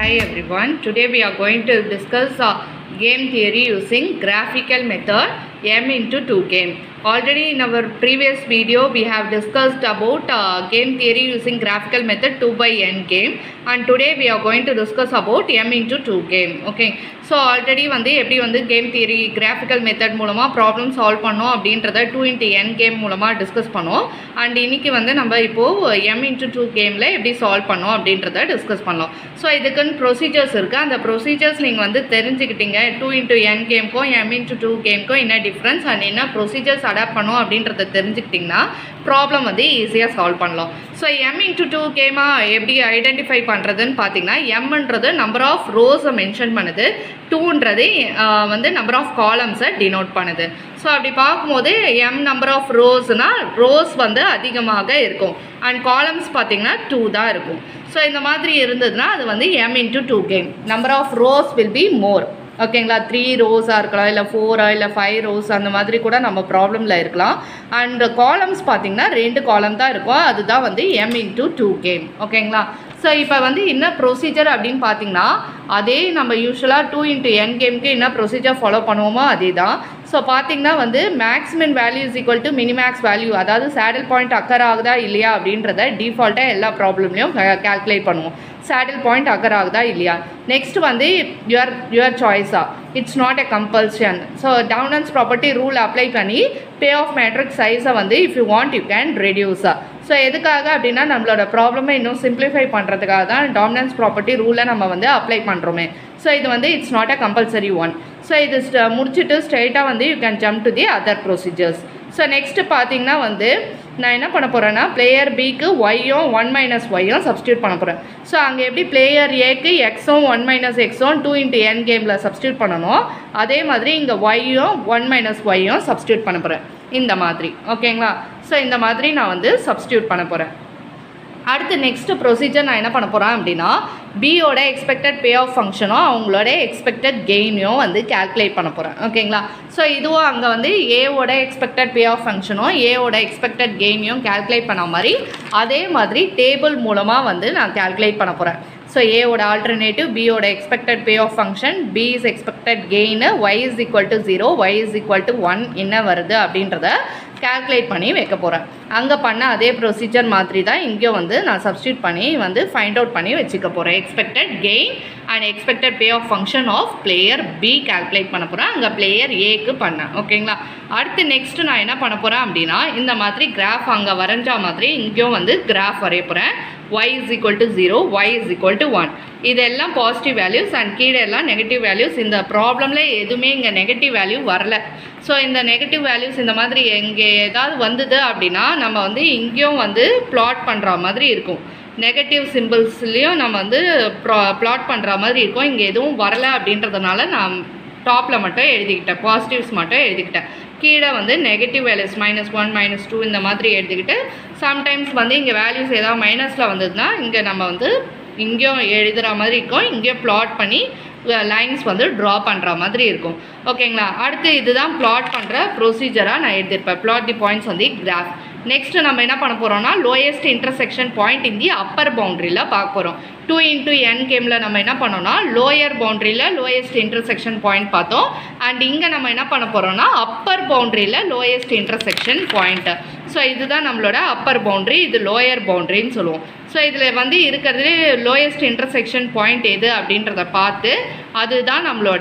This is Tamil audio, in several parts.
Hi everyone. Today we are going to discuss uh, game theory using graphical method m into 2 game. Already in our previous video we have discussed about uh, game theory using graphical method 2 by n game and today we are going to discuss about m into 2 game. Okay. So already வந்து எப்படி வந்து கேம் தியரி கிராஃபிக்கல் மெத்தட் மூலமாக ப்ராப்ளம் சால்வ் பண்ணோம் அப்படின்றத டூ இன்ட்டு என் கேம் மூலமாக டிஸ்கஸ் பண்ணோம் அண்ட் இன்னைக்கு வந்து நம்ம இப்போது எம் இன்ட்டு டூ கேமில் எப்படி சால்வ் பண்ணோம் அப்படின்றத டிஸ்கஸ் பண்ணோம் ஸோ இதுக்குன்னு ப்ரொசீஜர்ஸ் இருக்குது அந்த ப்ரொசீஜர்ஸ் நீங்கள் வந்து தெரிஞ்சுக்கிட்டீங்க டூ இன்ட்டு என் கேம்க்கும் எம் இன்ட்டு டூ கேம்க்கும் என்ன டிஃப்ரென்ஸ் அண்ட் என்ன ப்ரொசீஜர்ஸ் அடாப்ட் பண்ணோம் அப்படின்றத தெரிஞ்சுக்கிட்டிங்கன்னா ப்ராப்ளம் வந்து ஈஸியாக சால்வ் பண்ணலாம் ஸோ எம் இன்ட்டு டூ கேமாக எப்படி ஐடென்டிஃபை பண்ணுறதுன்னு பார்த்தீங்கன்னா எம்ன்றது நம்பர் ஆஃப் ரோஸை மென்ஷன் பண்ணுது டூன்றது வந்து நம்பர் ஆஃப் காலம்ஸை டினோட் பண்ணுது ஸோ அப்படி பார்க்கும்போது எம் நம்பர் ஆஃப் ரோஸ்னால் ரோஸ் வந்து அதிகமாக இருக்கும் அண்ட் காலம்ஸ் பார்த்தீங்கன்னா டூ தான் இருக்கும் ஸோ இந்த மாதிரி இருந்ததுன்னா அது வந்து M into two game number of rows will be more ஓகேங்களா த்ரீ ரோஸாக இருக்கலாம் இல்லை ஃபோரா இல்லை ஃபைவ் ரோஸ் அந்த மாதிரி கூட நம்ம ப்ராப்ளமில் இருக்கலாம் அண்ட் காலம்ஸ் பார்த்திங்கன்னா ரெண்டு காலம் தான் இருக்கும் அதுதான் வந்து எம் இன்ட்டு டூ கேம் ஓகேங்களா ஸோ இப்போ வந்து என்ன ப்ரொசீஜர் அப்படின்னு பார்த்தீங்கன்னா அதே நம்ம யூஸ்வலாக டூ இன்ட்டு என் கேம்க்கு என்ன ப்ரொசீஜர் ஃபாலோ பண்ணுவோமோ அதே தான் ஸோ பார்த்தீங்கன்னா வந்து maximum value is equal to minimax value அதாவது சேடில் பாயிண்ட் அக்கர் ஆகுதா இல்லையா அப்படின்றத டிஃபால்ட்டாக எல்லா ப்ராப்ளம்லையும் கால்குலேட் பண்ணுவோம் சேடில் பாயிண்ட் அக்கர் ஆகுதா இல்லையா நெக்ஸ்ட் வந்து யுவர் யுவர் சாய்ஸா it's not a compulsion so dominance property rule apply பண்ணி பே ஆஃப் மேட்ரிக் சைஸை வந்து if you want you can ரெடியூஸா ஸோ எதுக்காக அப்படின்னா நம்மளோட ப்ராப்ளமை இன்னும் சிம்பிளிஃபை பண்ணுறதுக்காக தான் டாமினன்ஸ் ப்ராப்பர்ட்டி ரூலை நம்ம வந்து அப்ளை பண்ணுறோமே ஸோ இது வந்து it's not a compulsory one so இது முடிச்சுட்டு ஸ்ட்ரைட்டாக வந்து you can jump to the other procedures so next பார்த்தீங்கன்னா வந்து நான் என்ன பண்ண போகிறேன்னா பிளேயர் பிக்கு ஒய்யும் ஒன் மைனஸ் ஒய்யும் சப்ஸ்டியூட் பண்ண போகிறேன் ஸோ அங்கே எப்படி பிளேயர் ஏக்கு எக்ஸும் ஒன் மைனஸ் எக்ஸும் டூ இன்ட்டு என் கேமில் சப்ஸ்டியூட் பண்ணணும் அதே மாதிரி இங்கே ஒய்யும் ஒன் மைனஸ் ஒய்யும் சப்ஸ்டியூட் பண்ண போகிறேன் இந்த மாதிரி ஓகேங்களா ஸோ இந்த மாதிரி நான் வந்து சப்ஸ்டியூட் பண்ண போகிறேன் அடுத்து நெக்ஸ்ட் ப்ரொசீஜர் நான் என்ன பண்ண போகிறேன் அப்படின்னா பியோட எக்ஸ்பெக்டட் பே ஆஃப் ஃபங்க்ஷனும் அவங்களோட எக்ஸ்பெக்டட் கெயினையும் வந்து கேல்குலேட் பண்ண போகிறேன் ஓகேங்களா ஸோ இதுவும் அங்கே வந்து ஏவோட எக்ஸ்பெக்டட் பே ஆஃப் ஃபங்க்ஷனும் ஏவோட எக்ஸ்பெக்டட் கெயினையும் கேல்குலேட் பண்ண மாதிரி அதே மாதிரி டேபிள் மூலமாக வந்து நான் கேல்குலேட் பண்ண போகிறேன் ஸோ ஏவோட ஆல்டர்னேட்டிவ் பியோட expected payoff function B is expected gain Y is equal to zero Y is equal to one என்ன வருது அப்படின்றத கேல்குலேட் பண்ணி வைக்க போகிறேன் அங்கே பண்ண அதே ப்ரொசீஜர் மாதிரி தான் இங்கேயும் வந்து நான் சப்ஸ்டியூட் பண்ணி வந்து ஃபைண்ட் அவுட் பண்ணி வச்சுக்க போகிறேன் expected gain and expected payoff function of player B calculate பண்ண போகிறேன் அங்கே பிளேயர் ஏக்கு பண்ணேன் ஓகேங்களா அடுத்து நெக்ஸ்ட்டு நான் என்ன பண்ண போகிறேன் அப்படின்னா இந்த மாதிரி கிராஃப் அங்கே வரைஞ்சா மாதிரி இங்கேயும் வந்து கிராஃப் வரைய போகிறேன் y is equal to 0, y is equal to 1. இதெல்லாம் பாசிட்டிவ் வேல்யூஸ் அண்ட் கீழே எல்லாம் நெகட்டிவ் வேல்யூஸ் இந்த ப்ராப்ளமில் எதுவுமே இங்கே நெகட்டிவ் வேல்யூ வரல ஸோ இந்த நெகட்டிவ் வேல்யூஸ் இந்த மாதிரி எங்கே ஏதாவது வந்தது அப்படின்னா நம்ம வந்து இங்கேயும் வந்து ப்ளாட் பண்ணுற மாதிரி இருக்கும் நெகட்டிவ் சிம்பிள்ஸ்லேயும் நம்ம வந்து ப்ரா ப்ளாட் பண்ணுற மாதிரி இருக்கும் இங்கே எதுவும் வரலை அப்படின்றதுனால நான் டாப்பில் மட்டும் எழுதிக்கிட்டேன் பாசிட்டிவ்ஸ் மட்டும் எழுதிக்கிட்டேன் கீழே வந்து negative values minus one minus two இந்த மாதிரி எழுதிக்கிட்டு சம்டைம்ஸ் வந்து இங்கே வேல்யூஸ் ஏதாவது மைனஸில் வந்ததுன்னா இங்கே நம்ம வந்து இங்கேயும் எழுதுகிற மாதிரி இருக்கும் இங்கேயும் ப்ளாட் பண்ணி லைன்ஸ் வந்து ட்ரா பண்ணுற மாதிரி இருக்கும் ஓகேங்களா அடுத்து இதுதான் ப்ளாட் பண்ணுற ப்ரொசீஜராக நான் எழுதியிருப்பேன் ப்ளாட் தி பாயிண்ட்ஸ் வந்து கிராஃப் நெக்ஸ்ட் நம்ம என்ன பண்ண போகிறோம்னா lowest intersection point in the upper பவுண்ட்ரியில் பார்க்க போகிறோம் டூ இன்ட்டு என் கேமில் நம்ம என்ன பண்ணோம்னா லோயர் பவுண்ட்ரியில் லோயஸ்ட் இன்டர்செக்ஷன் பாயிண்ட் பார்த்தோம் அண்ட் இங்கே நம்ம என்ன பண்ண போகிறோம்னா அப்பர் பவுண்ட்ரியில் லோயஸ்ட் இன்டர்செக்ஷன் பாயிண்ட்டு ஸோ இதுதான் நம்மளோட அப்பர் பவுண்ட்ரி இது லோயர் பவுண்ட்ரின்னு சொல்லுவோம் ஸோ இதில் வந்து இருக்கிறதுலே லோயஸ்ட் இன்டர்செக்ஷன் பாயிண்ட் எது அப்படின்றத பார்த்து அதுதான் நம்மளோட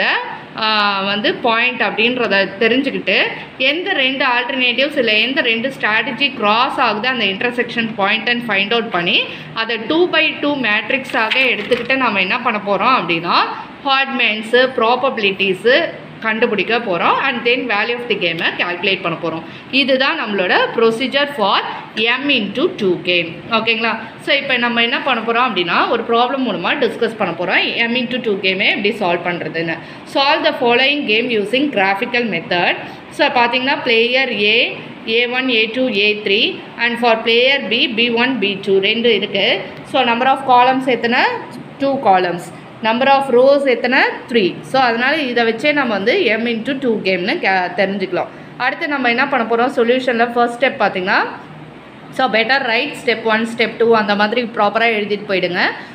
வந்து பாயிண்ட் அப்படின்றத தெரிஞ்சுக்கிட்டு எந்த ரெண்டு ஆல்டர்னேட்டிவ்ஸ் இல்லை எந்த ரெண்டு ஸ்ட்ராட்டஜி க்ராஸ் ஆகுது அந்த intersection point and find out பண்ணி அதை டூ பை டூ மேட்ரிக்ஸாக எடுத்துக்கிட்டு நம்ம என்ன பண்ண போகிறோம் அப்படின்னா ஹார்ட்மென்ஸு ப்ராபபிலிட்டிஸு கண்டுபிடிக்க போகிறோம் and then value of the கேமை கேல்குலேட் பண்ண போகிறோம் இதுதான் நம்மளோட procedure for M into two game ஓகேங்களா ஸோ இப்போ நம்ம என்ன பண்ண போகிறோம் அப்படின்னா ஒரு ப்ராப்ளம் மூலமாக டிஸ்கஸ் பண்ண போகிறோம் எம் இன்ட்டு டூ கேமே எப்படி சால்வ் பண்ணுறதுன்னு solve the following game using graphical method so பார்த்தீங்கன்னா player A A one A two A three and for player B B one B two ரெண்டு இருக்குது ஸோ நம்பர் ஆஃப் காலம்ஸ் எத்தனை two columns number of rows எத்தனை த்ரீ ஸோ அதனால் இதை வச்சே நம்ம வந்து எம் இன்ட்டு டூ கேம்னு கே தெரிஞ்சுக்கலாம் அடுத்து நம்ம என்ன பண்ண போகிறோம் சொல்யூஷனில் ஃபர்ஸ்ட் ஸ்டெப் பார்த்திங்கன்னா so better right step one step two அந்த மாதிரி ப்ராப்பராக எழுதிட்டு போயிடுங்க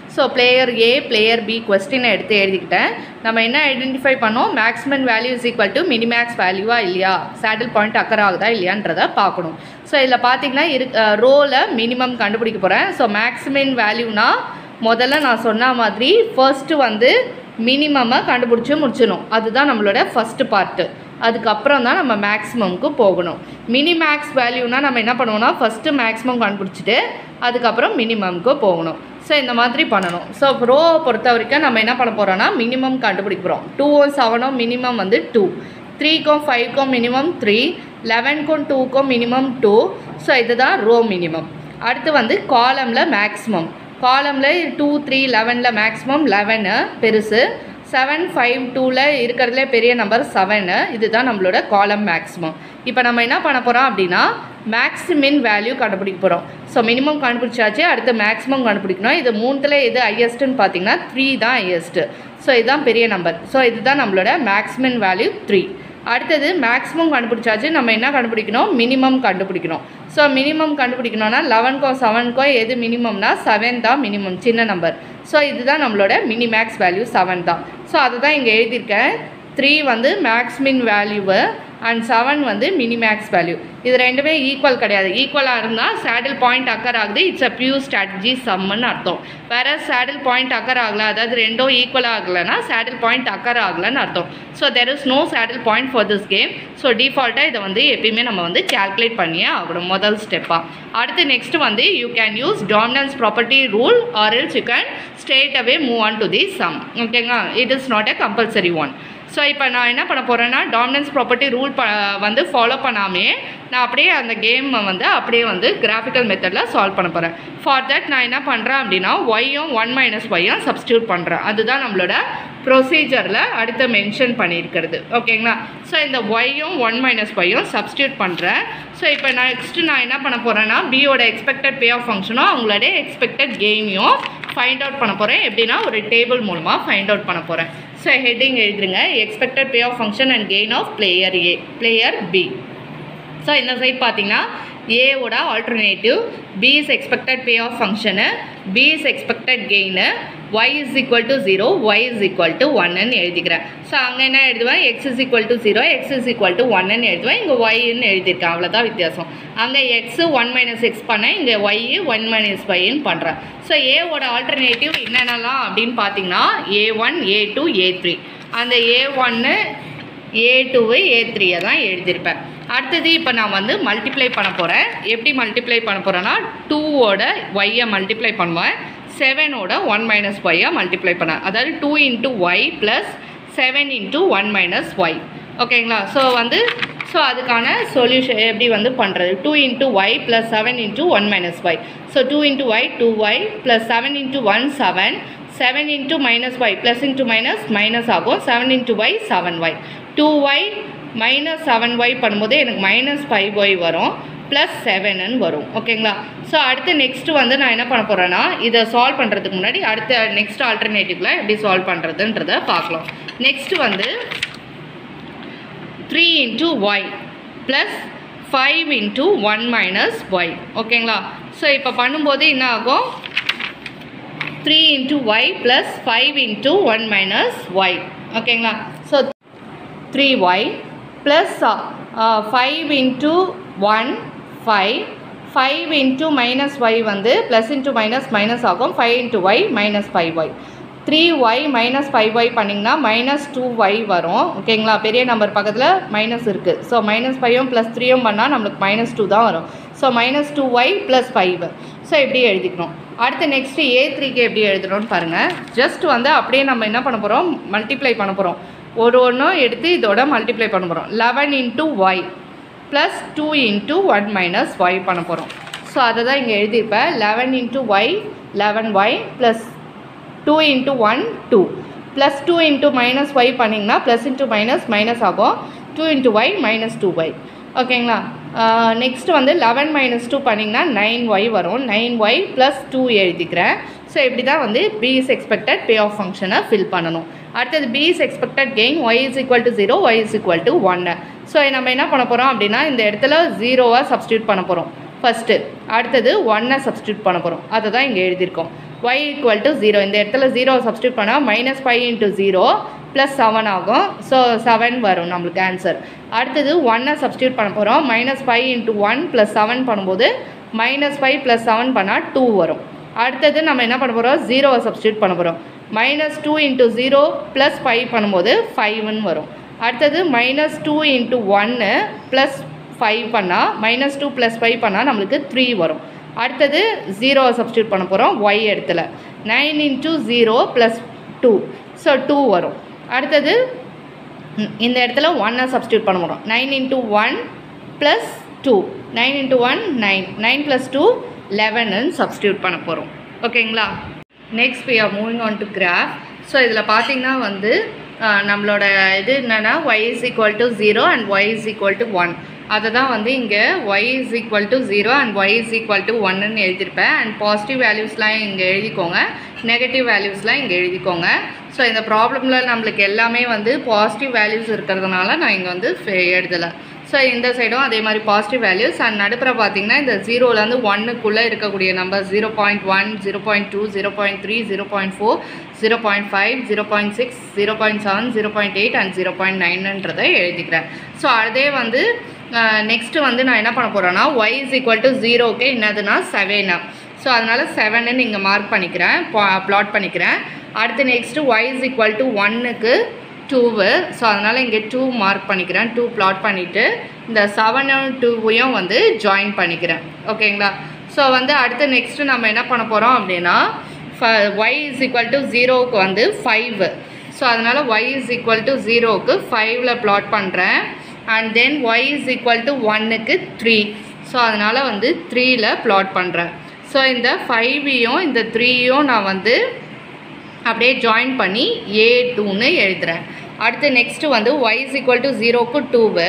so player A player B கொஸ்டினை எடுத்து எழுதிக்கிட்டேன் நம்ம என்ன ஐடென்டிஃபை பண்ணோம் maximum value is equal to minimax வேல்யூவா இல்லையா சேடில் பாயிண்ட் அக்கர் ஆகுதா இல்லையான்றதை பார்க்கணும் ஸோ இதில் பார்த்தீங்கன்னா இரு ரோவில் மினிமம் கண்டுபிடிக்க போகிறேன் ஸோ மேக்ஸிமம் வேல்யூனா முதல்ல நான் சொன்ன மாதிரி ஃபர்ஸ்ட்டு வந்து மினிமமை கண்டுபிடிச்சி முடிச்சிடணும் அதுதான் நம்மளோட ஃபஸ்ட்டு பார்ட்டு அதுக்கப்புறம் தான் நம்ம மேக்ஸிமம்க்கு போகணும் மினி மேக்ஸ் வேல்யூனா நம்ம என்ன பண்ணுவோம்னா ஃபஸ்ட்டு மேக்ஸிமம் கண்டுபிடிச்சிட்டு அதுக்கப்புறம் மினிமம்க்கு போகணும் ஸோ இந்த மாதிரி பண்ணணும் ஸோ ரோவை பொறுத்த வரைக்கும் நம்ம என்ன பண்ண போகிறோம்னா மினிமம் கண்டுபிடிக்க போகிறோம் டூவும் செவனும் மினிமம் வந்து டூ த்ரீக்கும் ஃபைவ்க்கும் மினிமம் த்ரீ லெவனுக்கும் டூக்கும் மினிமம் டூ ஸோ இதுதான் ரோ மினிமம் அடுத்து வந்து காலமில் மேக்ஸிமம் காலமில் டூ த்ரீ லெவனில் மேக்ஸிமம் லெவனு பெருசு செவன் ஃபைவ் டூவில் இருக்கிறதுலே பெரிய நம்பர் செவனு இதுதான் நம்மளோட காலம் மேக்ஸிமம் இப்போ நம்ம என்ன பண்ண போகிறோம் அப்படின்னா மேக்ஸிமின் வேல்யூ கண்டுபிடிக்க போகிறோம் ஸோ மினிமம் கண்டுபிடிச்சாச்சு அடுத்து மேக்ஸிமம் கண்டுபிடிக்கணும் இது மூணுத்தில் எது ஹையஸ்ட்டுன்னு பார்த்தீங்கன்னா த்ரீ தான் ஹையஸ்ட்டு ஸோ இதுதான் பெரிய நம்பர் ஸோ இதுதான் நம்மளோட மேக்ஸிமம் வேல்யூ த்ரீ அடுத்தது மேக்ஸிமம் கண்டுபிடிச்சாச்சு நம்ம என்ன கண்டுபிடிக்கணும் மினிமம் கண்டுபிடிக்கணும் ஸோ மினிமம் கண்டுபிடிக்கணும்னா லெவன்க்கோ செவனுக்கோ எது மினிமம்னா செவன் தான் மினிமம் சின்ன நம்பர் ஸோ இதுதான் நம்மளோட மினி மேக்ஸ் வேல்யூ செவன் தான் ஸோ அதை தான் இங்கே எழுதியிருக்கேன் த்ரீ வந்து மேக்ஸ்மின் வேல்யூவு அண்ட் செவன் வந்து மினிமேக்ஸ் வேல்யூ இது ரெண்டுமே ஈக்குவல் கிடையாது ஈக்குவலாக இருந்தால் சேடில் பாயிண்ட் அக்கர் ஆகுது இட்ஸ் அ பியூ ஸ்ட்ராட்டஜி சம்முன்னு அர்த்தம் வேறு சேடில் பாயிண்ட் அக்கர் ஆகலை அதாவது ரெண்டும் ஈக்குவல் ஆகலைன்னா சேடில் பாயிண்ட் அக்கர் ஆகலைன்னு அர்த்தம் so there is no saddle point for this game so டிஃபால்ட்டாக இதை வந்து எப்பயுமே நம்ம வந்து கேல்குலேட் பண்ணியே ஆகணும் முதல் ஸ்டெப்பாக அடுத்து நெக்ஸ்ட் வந்து you can use dominance property rule or else you can straight away move on to the sum ஓகேங்களா it is not a compulsory one so இப்போ நான் என்ன பண்ண போகிறேன்னா டாமினன்ஸ் ப்ராப்பர்ட்டி ரூல் ப வந்து ஃபாலோ பண்ணாமே நான் அப்படியே அந்த கேமை வந்து அப்படியே வந்து கிராஃபிக்கல் மெத்தடில் சால்வ் பண்ண போகிறேன் ஃபார் தட் நான் என்ன பண்ணுறேன் அப்படின்னா ஒய்யும் ஒன் மைனஸ் ஒய்யும் சப்ஸ்டியூட் பண்ணுறேன் அதுதான் நம்மளோட ப்ரொசீஜரில் அடுத்து மென்ஷன் பண்ணியிருக்கிறது ஓகேங்களா ஸோ இந்த ஒய்யும் ஒன் மைனஸ் ஒய்யும் சப்ஸ்டியூட் பண்ணுறேன் ஸோ இப்போ நான் நெக்ஸ்ட்டு நான் என்ன பண்ண போகிறேன்னா பியோட எக்ஸ்பெக்டட் பே ஆஃப் ஃபங்க்ஷனும் அவங்களோட எக்ஸ்பெக்டட் கெயினையும் ஃபைண்ட் அவுட் பண்ண போகிறேன் எப்படின்னா ஒரு டேபிள் மூலமாக ஃபைண்ட் அவுட் பண்ண போகிறேன் ஸோ ஹெட்டிங் எழுதுருங்க expected payoff function and gain of player A player B so இந்த சைட் பார்த்தீங்கன்னா ஏவோட alternative B is expected payoff function B is expected gain Y is equal to zero Y is equal to ஒன்னு எழுதிக்கிறேன் ஸோ அங்கே என்ன எழுதுவேன் X is equal to zero X is equal to ஒன்னு எழுதுவேன் இங்கே ஒய்ன்னு எழுதியிருக்கேன் அவ்வளோதான் வித்தியாசம் அங்கே எக்ஸு ஒன் மைனஸ் எக்ஸ் பண்ணேன் இங்கே ஒய் ஒன் மைனஸ் ஒய்ன்னு பண்ணுறேன் ஸோ ஏவோட ஆல்டர்னேட்டிவ் என்னென்னலாம் அப்படின்னு பார்த்தீங்கன்னா A one A two A three அந்த ஏ ஒன்று ஏ டூவு ஏ த்ரீயை தான் எழுதியிருப்பேன் அடுத்தது இப்போ நான் வந்து மல்டிப்ளை பண்ண போகிறேன் எப்படி மல்டிப்ளை பண்ண போகிறேன்னா டூவோட ஒய்யை மல்டிப்ளை பண்ணுவேன் செவனோட ஒன் மைனஸ் ஒய்யை மல்டிப்ளை பண்ணேன் அதாவது two into Y plus seven into one minus Y ஓகேங்களா ஸோ வந்து ஸோ அதுக்கான சொல்யூஷன் எப்படி வந்து பண்ணுறது two into Y plus seven into one minus Y so two into Y two Y plus seven into one seven seven into minus Y plus into minus minus ஆகும் seven into Y seven Y two Y minus seven Y பண்ணும்போது எனக்கு மைனஸ் ஃபைவ் ஒய் வரும் ப்ளஸ் செவனுன்னு வரும் ஓகேங்களா ஸோ அடுத்து நெக்ஸ்ட்டு வந்து நான் என்ன பண்ண போகிறேன்னா இதை சால்வ் பண்ணுறதுக்கு முன்னாடி அடுத்த நெக்ஸ்ட் ஆல்டர்னேட்டிவில் எப்படி சால்வ் பண்ணுறதுன்றதை பார்க்கலாம் நெக்ஸ்ட் வந்து three into Y plus five into one minus Y ஓகேங்களா ஸோ இப்போ பண்ணும்போது என்ன ஆகும் three into Y plus five into one minus Y ஓகேங்களா so three Y plus five into one five five into minus Y வந்து ப்ளஸ் இன்ட்டு மைனஸ் மைனஸ் ஆகும் five into Y minus five Y three Y minus five Y பண்ணிங்கன்னா மைனஸ் டூ ஒய் வரும் ஓகேங்களா பெரிய நம்பர் பக்கத்தில் மைனஸ் இருக்குது ஸோ மைனஸ் ஃபைவும் ப்ளஸ் த்ரீயும் பண்ணால் நம்மளுக்கு மைனஸ் டூ தான் வரும் so minus two Y plus five so இப்படி எழுதிக்கணும் அடுத்து நெக்ஸ்ட்டு ஏ த்ரீக்கு எப்படி எழுதணும்னு பாருங்கள் ஜஸ்ட் வந்து அப்படியே நம்ம என்ன பண்ண போகிறோம் மல்டிப்ளை பண்ண போகிறோம் ஒரு ஒன்றும் எடுத்து இதோட மல்டிப்ளை பண்ண போகிறோம் eleven into Y plus two into one minus Y பண்ண போகிறோம் ஸோ அதை தான் இங்கே எழுதியிருப்பேன் eleven into Y eleven Y plus two into one two plus two into minus Y பண்ணிங்கன்னா ப்ளஸ் இன்ட்டு மைனஸ் மைனஸ் ஆகும் two into Y minus two Y ஓகேங்களா நெக்ஸ்ட் வந்து லெவன் மைனஸ் டூ பண்ணிங்கன்னா நைன் ஒய் வரும் நைன் ஒய் ப்ளஸ் டூ எழுதிக்கிறேன் ஸோ இப்படி தான் வந்து B is expected bay of ஃபங்க்ஷனை ஃபில் பண்ணணும் அடுத்தது B is expected gain Y is equal to zero Y is equal to ஒன்று ஸோ நம்ம என்ன பண்ண போகிறோம் அப்படின்னா இந்த இடத்துல ஜீரோவாக சப்ஸ்டியூட் பண்ண போகிறோம் ஃபஸ்ட்டு அடுத்தது ஒன்னை சப்ஸ்டியூட் பண்ண போகிறோம் அதை தான் இங்கே எழுதியிருக்கோம் ஒய் ஈக்குவல் டு ஜீரோ இந்த இடத்துல ஜீரோ சப்ஸ்டியூட் பண்ணால் minus five into zero plus seven ஆகும் ஸோ செவன் வரும் நம்மளுக்கு ஆன்சர் அடுத்தது ஒன்னை சப்ஸ்டியூட் பண்ண போகிறோம் minus five into one plus seven பண்ணும்போது மைனஸ் ஃபைவ் ப்ளஸ் செவன் பண்ணால் டூ வரும் அடுத்தது நம்ம என்ன பண்ண போகிறோம் ஜீரோவை சப்ஸ்டியூட் பண்ண போகிறோம் minus two into zero plus five பண்ணும்போது ஃபைவ்னு வரும் அடுத்தது மைனஸ் டூ இன்ட்டு ஒன்று ப்ளஸ் ஃபைவ் பண்ணால் மைனஸ் டூ ப்ளஸ் ஃபைவ் பண்ணால் நம்மளுக்கு த்ரீ வரும் அடுத்தது ஜீரோவை சப்ஸ்டியூட் பண்ண போகிறோம் ஒய் இடத்துல nine into zero plus two so two வரும் அடுத்தது ம், இந்த இடத்துல ஒன்னை சப்ஸ்டியூட் பண்ண போகிறோம் nine into one plus two nine into one nine nine plus two eleven substitute பண்ண போகிறோம் ஓகேங்களா next we are moving on to graph so இதில் பார்த்தீங்கன்னா வந்து ஆஹ், நம்மளோட இது என்னென்னா y is equal to zero and y is equal to one அதை தான் வந்து இங்கே y is equal to zero and y is equal to ஒன்னுன்னு எழுதியிருப்பேன் அண்ட் பாசிட்டிவ் வேல்யூஸ்லாம் இங்கே எழுதிக்கோங்க நெகட்டிவ் வேல்யூஸ்லாம் இங்கே எழுதிக்கோங்க ஸோ இந்த ப்ராப்ளமில் நம்மளுக்கு எல்லாமே வந்து பாசிட்டிவ் வேல்யூஸ் இருக்கிறதுனால நான் இங்கே வந்து எழுதலை ஸோ இந்த சைடும் அதே மாதிரி பாசிட்டிவ் வேல்யூஸ் அண்ட் நடுப்புற பார்த்தீங்கன்னா இந்த ஜீரோலேருந்து ஒன்னுக்குள்ளே இருக்கக்கூடிய number zero point one zero point two zero point three zero point four zero point five zero point six zero point seven zero point eight and zero point நைன்ன்றதை எழுதிக்கிறேன் ஸோ அதே வந்து நெக்ஸ்ட்டு வந்து நான் என்ன பண்ண போகிறேன்னா ஒய் இஸ் ஈக்குவல் டு ஜீரோக்கு என்னதுன்னா செவனு ஸோ அதனால் செவனுன்னு இங்கே மார்க் பண்ணிக்கிறேன் ப்ளாட் பண்ணிக்கிறேன் அடுத்து next Y is equal to ஒன்னுக்கு டூவு ஸோ அதனால் இங்கே டூ மார்க் பண்ணிக்கிறேன் டூ ப்ளாட் பண்ணிவிட்டு இந்த செவனும் டூவையும் வந்து ஜாயின் பண்ணிக்கிறேன் ஓகேங்களா ஸோ வந்து அடுத்து நெக்ஸ்ட்டு நம்ம என்ன பண்ண போகிறோம் அப்படின்னா ஒய் இஸ் ஈக்குவல் டு ஜீரோவுக்கு வந்து ஃபைவ் ஸோ அதனால் ஒய் இஸ் ஈக்குவல் டு ஜீரோவுக்கு ஃபைவ்ல ப்ளாட் பண்ணுறேன் and then Y is equal to ஒன்னுக்கு த்ரீ ஸோ அதனால் வந்து த்ரீல ப்ளாட் பண்ணுறேன் ஸோ இந்த ஃபைவையும் இந்த த்ரீயும் நான் வந்து அப்படியே ஜாயின் பண்ணி ஏ டூன்னு எழுதுகிறேன் அடுத்து நெக்ஸ்ட்டு வந்து ஒய் இஸ் ஈக்குவல் டு ஜீரோக்கு two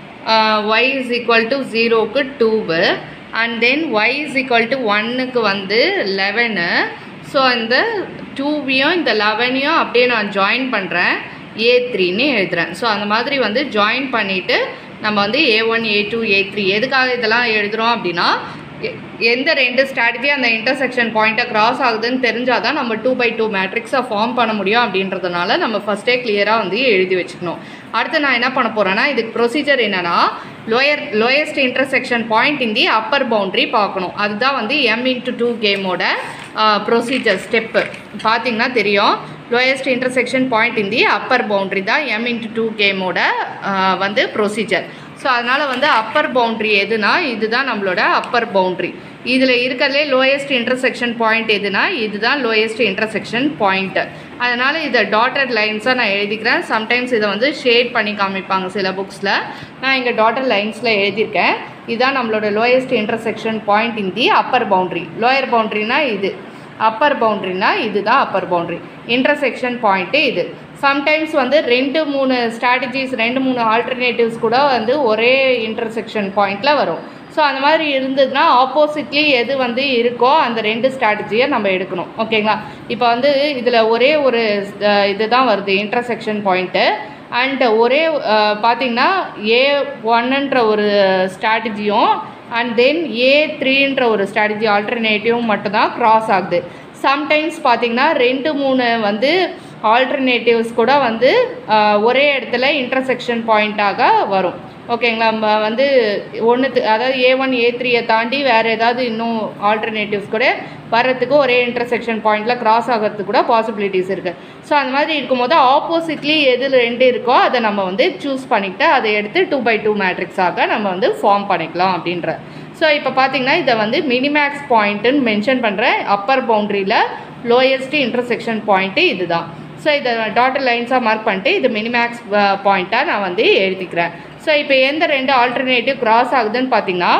Y is equal to ஜீரோக்கு two and then Y is equal to ஒன்னுக்கு வந்து லெவனு ஸோ இந்த டூவையும் இந்த லெவனையும் அப்படியே நான் ஜாயின் பண்ணுறேன் ஏ த்ரீன்னு எழுதுகிறேன் ஸோ அந்த மாதிரி வந்து ஜாயின் பண்ணிவிட்டு நம்ம வந்து A one A two A three எதுக்காக இதெல்லாம் எழுதுகிறோம் அப்படின்னா எ- எந்த ரெண்டு ஸ்ட்ராட்டஜி அந்த இன்டர்செக்ஷன் பாயிண்ட்டை கிராஸ் ஆகுதுன்னு தெரிஞ்சால் தான் நம்ம டூ பை டூ மேட்ரிக்ஸை ஃபார்ம் பண்ண முடியும் அப்படின்றதுனால நம்ம ஃபஸ்ட்டே கிளியராக வந்து எழுதி வச்சுக்கணும் அடுத்து நான் என்ன பண்ண போகிறேன்னா இதுக்கு ப்ரொசீஜர் என்னென்னா lower lowest intersection point in the upper boundary பார்க்கணும் அதுதான் வந்து எம் இன்ட்டு டூ கேமோட ப்ரொசீஜர் ஸ்டெப்பு பார்த்தீங்கன்னா தெரியும் lowest intersection point in the upper boundary தான் எம் இன்ட்டு டூ கேமோட வந்து ப்ரொசீஜர் ஸோ அதனால் வந்து அப்பர் பவுண்ட்ரி எதுனா இதுதான் நம்மளோட அப்பர் பவுண்ட்ரி இதில் இருக்கிறதுலே லோயஸ்ட் இன்டர்செக்ஷன் பாயிண்ட் எதுனா இதுதான் லோயஸ்ட் இன்டர்செக்ஷன் பாயிண்ட்டு அதனால் இதை டாட்டட் லைன்ஸாக நான் எழுதிக்கிறேன் சம்டைம்ஸ் இதை வந்து ஷேட் பண்ணி காமிப்பாங்க சில புக்ஸில் நான் இங்கே டாட்டட் லைன்ஸில் எழுதியிருக்கேன் இதுதான் நம்மளோட lowest intersection point in the upper boundary lower பவுண்ட்ரினா இது அப்பர் பவுண்ட்ரினா இதுதான் அப்பர் பவுண்ட்ரி இன்டர்செக்ஷன் பாயிண்ட்டு இது சம்டைம்ஸ் வந்து ரெண்டு மூணு ஸ்ட்ராட்டஜிஸ் ரெண்டு மூணு ஆல்டர்னேட்டிவ்ஸ் கூட வந்து ஒரே இன்டர்செக்ஷன் பாயிண்டில் வரும் ஸோ அந்த மாதிரி இருந்ததுன்னா ஆப்போசிட்லி எது வந்து இருக்கோ அந்த ரெண்டு ஸ்ட்ராட்டஜியை நம்ம எடுக்கணும் ஓகேங்களா இப்போ வந்து இதில் ஒரே ஒரு அஹ், இதுதான் வருது இன்டர்செக்ஷன் பாயிண்ட்டு அண்ட் ஒரே அஹ், பார்த்தீங்கன்னா ஏ ஒன்னுன்ற ஒரு ஸ்ட்ராட்டஜியும் அண்ட் தென் ஏ த்ரீன்ற ஒரு ஸ்ட்ராட்டஜி ஆல்டர்னேட்டிவும் மட்டும்தான் க்ராஸ் ஆகுது சம்டைம்ஸ் பார்த்தீங்கன்னா ரெண்டு மூணு வந்து ஆல்டர்னேட்டிவ்ஸ் கூட வந்து ஆஹ், ஒரே இடத்துல இன்டர்செக்ஷன் பாயிண்ட்டாக வரும் ஓகேங்களா நம்ம வந்து ஒன்று அதாவது ஏ ஒன் ஏ த்ரீயை தாண்டி வேறு ஏதாவது இன்னும் ஆல்டர்னேட்டிவ்ஸ் கூட வர்றதுக்கு ஒரே இன்டர்செக்ஷன் பாயிண்டில் கிராஸ் ஆகிறதுக்கு கூட பாசிபிலிட்டிஸ் இருக்குது ஸோ அந்த மாதிரி இருக்கும்போது ஆப்போசிட்லி எது ரெண்டு இருக்கோ அதை நம்ம வந்து சூஸ் பண்ணிக்கிட்டு அதை எடுத்து டூ பை டூ மேட்ரிக்ஸாக நம்ம வந்து ஃபார்ம் பண்ணிக்கலாம் அப்படின்ற ஸோ இப்போ பார்த்தீங்கன்னா இதை வந்து மினிமேக்ஸ் பாயிண்ட்டுன்னு மென்ஷன் பண்ணுறேன் அப்பர் பவுண்ட்ரியில் லோயஸ்ட் இன்டர்செக்ஷன் பாயிண்ட்டு இதுதான் ஸோ இதை டாட்டர் லைன்ஸாக மார்க் பண்ணிட்டு இது மினிமேக்ஸ் பாயிண்ட்டாக நான் வந்து எழுதிக்கிறேன் ஸோ இப்போ எந்த ரெண்டு ஆல்டர்னேட்டிவ் கிராஸ் ஆகுதுன்னு பார்த்தீங்கன்னா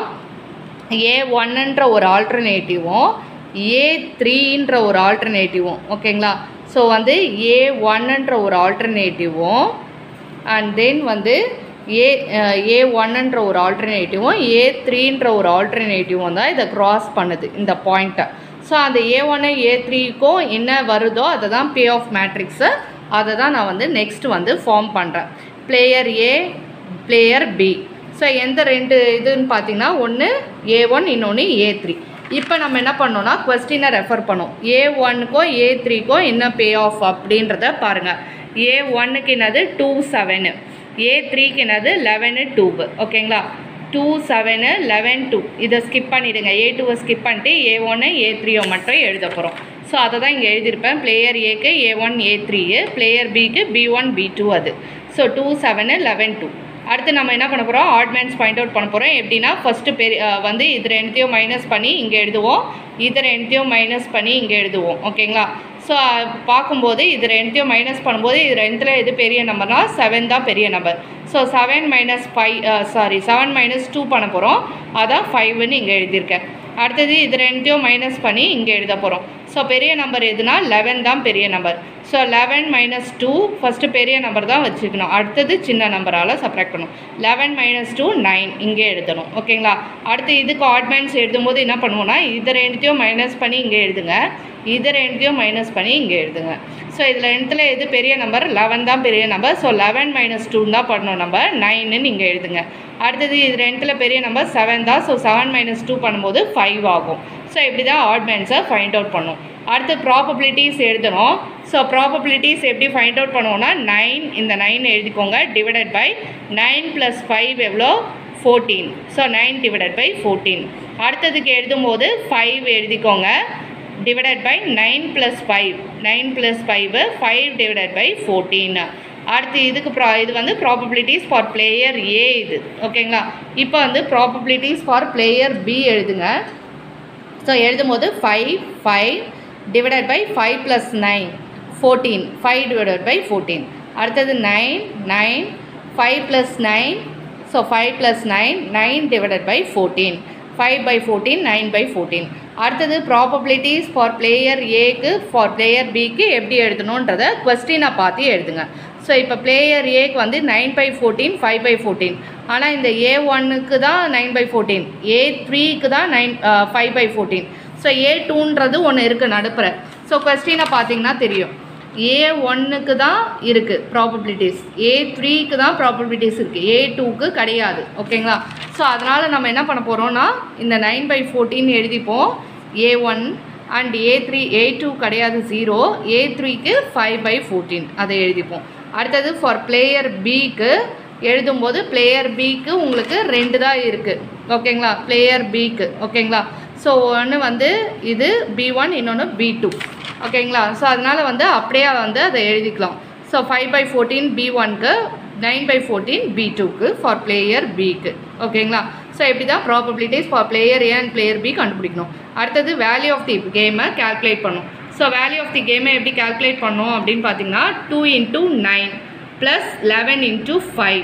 ஏ ஒன்னுன்ற ஒரு ஆல்டர்னேட்டிவும் ஏ த்ரீன்ற ஒரு ஆல்டர்னேட்டிவும் ஓகேங்களா ஸோ வந்து ஏ ஒன்னுன்ற ஒரு ஆல்டர்னேட்டிவும் அண்ட் தென் வந்து ஏ ஏ ஒன்னுன்ற ஒரு ஆல்டர்னேட்டிவும் ஏ த்ரீன்ற ஒரு ஆல்டர்னேட்டிவும் தான் இதை கிராஸ் பண்ணுது இந்த பாயிண்ட்டை ஸோ அந்த ஏ ஒன்று ஏ த்ரீக்கும் என்ன வருதோ அதை தான் பே ஆஃப் மேட்ரிக்ஸு அதை தான் நான் வந்து நெக்ஸ்ட் வந்து ஃபார்ம் பண்ணுறேன் player A player B so எந்த ரெண்டு இதுன்னு பார்த்தீங்கன்னா ஒன்று ஏ ஒன் இன்னொன்று ஏ த்ரீ இப்போ நம்ம என்ன பண்ணோம்னா கொஸ்டினை ரெஃபர் பண்ணோம் ஏ ஒன்னுக்கோ ஏ த்ரீக்கோ என்ன பே ஆஃப் அப்படின்றத பாருங்கள் ஏ ஒன்னுக்கு என்னது டூ செவனு ஏ த்ரீக்கு என்னது லெவனு டூவு ஓகேங்களா டூ செவனு லெவன் டூ இதை ஸ்கிப் பண்ணிவிடுங்க ஏ டூவை ஸ்கிப் பண்ணிட்டு ஏ ஒன்று ஏ த்ரீயோ மட்டும் எழுத போகிறோம் ஸோ அதை தான் இங்கே எழுதியிருப்பேன் பிளேயர் ஏக்கு A one A three player பிக்கு பி ஒன் பி டூ அது so two seven eleven two அடுத்து நம்ம என்ன பண்ண போகிறோம் ஆட்மேன்ஸ் பாயிண்ட் அவுட் பண்ண போகிறோம் எப்படின்னா ஃபஸ்ட்டு பெரிய அஹ் வந்து இது ரெண்டுத்தையும் மைனஸ் பண்ணி இங்கே எழுதுவோம் இது ரெண்டுத்தையும் மைனஸ் பண்ணி இங்கே எழுதுவோம் ஓகேங்களா ஸோ பார்க்கும்போது இது ரெண்டுத்தையும் மைனஸ் பண்ணும்போது இது ரெண்டுத்தில் எது பெரிய நம்பர்னா செவன் தான் பெரிய number so seven minus five sorry seven minus two பண்ண போகிறோம் அதான் ஃபைவ்னு இங்கே எழுதியிருக்கேன் அடுத்தது இது ரெண்டுத்தையும் மைனஸ் பண்ணி இங்கே எழுத போகிறோம் ஸோ பெரிய நம்பர் எதுனா லெவன் தான் பெரிய number so eleven minus two first பெரிய நம்பர் தான் வச்சுக்கணும் அடுத்தது சின்ன நம்பரால் சப்ராக்ட் பண்ணணும் லெவன் மைனஸ் டூ நைன் இங்கே எழுதணும் ஓகேங்களா அடுத்து இதுக்கு ஆட்மெண்ட்ஸ் எழுதும்போது என்ன பண்ணுவோம்னா இது ரெண்டுத்தையும் மைனஸ் பண்ணி இங்கே எழுதுங்க இது ரெண்டுத்தையும் மைனஸ் பண்ணி இங்கே எழுதுங்க ஸோ இதில் ரெண்டுத்தில் எது பெரிய நம்பர் லெவன் தான் பெரிய number so eleven minus two தான் பண்ணணும் நம்ம நைன்னு இங்கே எழுதுங்க அடுத்தது இது ரெண்டுத்தில் பெரிய நம்பர் செவன் தான் ஸோ செவன் மைனஸ் டூ பண்ணும்போது ஃபைவ் ஆகும் ஸோ இப்படி தான் ஆட்மெண்ட்ஸை ஃபைண்ட் அவுட் பண்ணும் அடுத்து ப்ராபபிலிட்டிஸ் எழுதணும் ஸோ ப்ராபபிலிட்டிஸ் எப்படி ஃபைண்ட் அவுட் பண்ணுவோம்னா நைன் இந்த நைன் எழுதிக்கோங்க divided by nine plus five எவ்வளோ fourteen so nine divided by fourteen அடுத்ததுக்கு எழுதும்போது ஃபைவ் எழுதிக்கோங்க divided by nine plus five nine plus five five divided by fourteen அடுத்து இதுக்கு ப்ரா இது வந்து ப்ராபபிலிட்டிஸ் ஃபார் பிளேயர் ஏ இது ஓகேங்களா இப்போ வந்து ப்ராபபிலிட்டிஸ் ஃபார் பிளேயர் பி எழுதுங்க ஸோ எழுதும்போது five five divided by five plus nine fourteen five divided by fourteen அடுத்தது nine nine five plus nine so five plus nine nine divided by fourteen five by fourteen nine by fourteen அடுத்தது ப்ராபபிலிட்டிஸ் ஃபார் பிளேயர் ஏக்கு ஃபார் பிளேயர் பிக்கு எப்படி எழுதணுன்றத கொஸ்டினை பார்த்து எழுதுங்க ஸோ இப்போ பிளேயர் ஏக்கு வந்து nine by fourteen five by fourteen ஆனால் இந்த ஏ ஒன்னுக்கு தான் நைன் பை ஃபோர்டீன் ஏ த்ரீக்கு தான் nine five by fourteen so A டூன்றது ஒன்று இருக்குது நடுப்புற ஸோ கொஸ்டினை பார்த்தீங்கன்னா தெரியும் ஏ ஒன்னுக்கு தான் இருக்குது ப்ராபபிலிட்டிஸ் ஏ த்ரீக்கு தான் ப்ராபபிலிட்டிஸ் இருக்குது ஏ டூக்கு கிடையாது ஓகேங்களா ஸோ அதனால் நம்ம என்ன பண்ண போகிறோம்னா இந்த நைன் பை ஃபோர்டீன் எழுதிப்போம் A one and A three A two கிடையாது ஜீரோ ஏ த்ரீக்கு ஃபைவ் பை ஃபோர்டீன் அதை எழுதிப்போம் அடுத்தது ஃபார் பிளேயர் பிக்கு எழுதும்போது பிளேயர் பிக்கு உங்களுக்கு ரெண்டு தான் இருக்குது ஓகேங்களா பிளேயர் பிக்கு ஓகேங்களா ஸோ ஒன்று வந்து இது பி ஒன் இன்னொன்று பி டூ ஓகேங்களா ஸோ அதனால் வந்து அப்படியே வந்து அதை எழுதிக்கலாம் so five by fourteen B ஒன்க்கு நைன் பை ஃபோர்டீன் பி டூக்கு ஃபார் பிளேயர் பிக்கு ஓகேங்களா ஸோ இப்படி தான் probabilities for player A and player B கண்டுபிடிக்கணும் அடுத்தது வேல்யூ ஆஃப் தி கேமை கேல்குலேட் பண்ணும் ஸோ வேல்யூ ஆஃப் தி கேமை எப்படி கேல்குலேட் பண்ணோம் அப்படின்னு பார்த்தீங்கன்னா two into nine plus eleven into five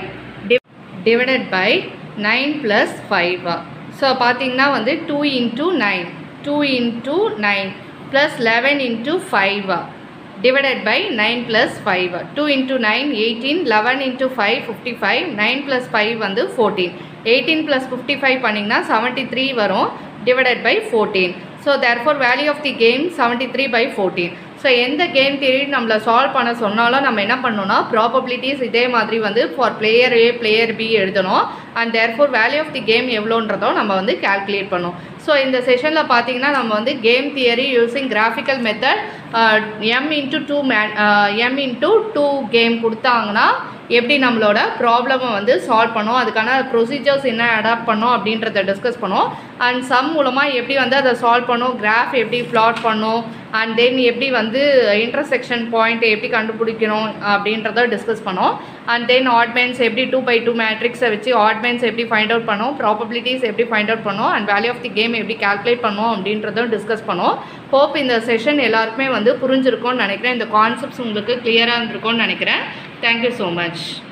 divided by nine plus ஃபைவா ஸோ பார்த்தீங்கன்னா வந்து two into nine two into nine plus eleven into ஃபைவா divided by nine plus five two into nine eighteen eleven into five fifty five nine plus five வந்து fourteen eighteen plus fifty five பண்ணிங்கன்னா செவன்ட்டி த்ரீ வரும் divided by fourteen so therefore value of the game seventy three by fourteen so எந்த கேம் தியரி நம்மளை சால்வ் பண்ண சொன்னாலும் நம்ம என்ன பண்ணணும்னா ப்ராபபிலிட்டிஸ் இதே மாதிரி வந்து for player A player B எழுதணும் and therefore value of the game எவ்வளோன்றதோ நம்ம வந்து கால்குலேட் பண்ணணும் ஸோ இந்த செஷனில் பார்த்தீங்கன்னா நம்ம வந்து game theory using graphical method M into two may M into two game கொடுத்தாங்கன்னா எப்படி நம்மளோட ப்ராப்ளமை வந்து சால்வ் பண்ணோம் அதுக்கான ப்ரொசீஜர்ஸ் என்ன அடாப்ட் பண்ணோம் அப்படின்றத டிஸ்கஸ் பண்ணோம் அண்ட் சம் மூலமாக எப்படி வந்து அதை சால்வ் பண்ணோம் கிராஃப் எப்படி ப்ளாட் பண்ணோம் அண்ட் தென் எப்படி வந்து இன்டர்செக்ஷன் பாயிண்ட் எப்படி கண்டுபிடிக்கணும் அப்படின்றத டிஸ்கஸ் பண்ணோம் அண்ட் தென் ஆட்மென்ஸ் எப்படி டூ பை டூ மேட்ரிக்ஸை வச்சு ஆட்மென்ஸ் எப்படி ஃபைண்ட் அவுட் பண்ணோம் ப்ராபபிலிட்டிஸ் எப்படி ஃபைண்ட் அவுட் பண்ணோம் and value of the game எப்படி கால்குலேட் பண்ணோம் அப்படின்றதும் டிஸ்கஸ் பண்ணோம் ஹோப் இந்த செஷன் எல்லாருக்குமே வந்து புரிஞ்சிருக்கும்னு நினைக்கிறேன் இந்த கான்செப்ட்ஸ் உங்களுக்கு கிளியராக இருந்திருக்கும்னு நினைக்கிறேன் தேங்க்யூ ஸோ மச்